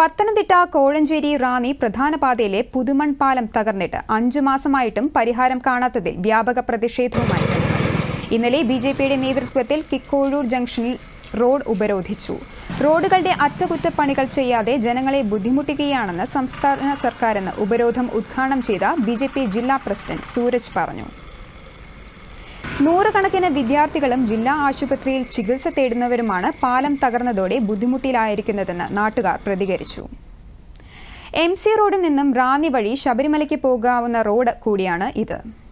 പത്തനംതിട്ട കോഴഞ്ചേരി റാന്നി പ്രധാന പാതയിലെ പുതുമൺ പാലം തകർന്നിട്ട് അഞ്ചു മാസമായിട്ടും പരിഹാരം കാണാത്തതിൽ വ്യാപക പ്രതിഷേധവുമായി ജനങ്ങൾ ഇന്നലെ ബി ജെ പിയുടെ നേതൃത്വത്തിൽ കിക്കോഴൂർ ജംഗ്ഷനിൽ റോഡ് ഉപരോധിച്ചു റോഡുകളുടെ അറ്റകുറ്റപ്പണികൾ ചെയ്യാതെ ജനങ്ങളെ ബുദ്ധിമുട്ടിക്കുകയാണെന്ന് സംസ്ഥാന സർക്കാരെന്ന് ഉപരോധം ഉദ്ഘാടനം ചെയ്ത ബി ജില്ലാ പ്രസിഡന്റ് സൂരജ് പറഞ്ഞു നൂറുകണക്കിന് വിദ്യാർത്ഥികളും ജില്ലാ ആശുപത്രിയിൽ ചികിത്സ തേടുന്നവരുമാണ് പാലം തകർന്നതോടെ ബുദ്ധിമുട്ടിലായിരിക്കുന്നതെന്ന് നാട്ടുകാർ പ്രതികരിച്ചു എം സി റോഡിൽ നിന്നും റാന്നി വഴി ശബരിമലയ്ക്ക് പോകാവുന്ന റോഡ് കൂടിയാണ് ഇത്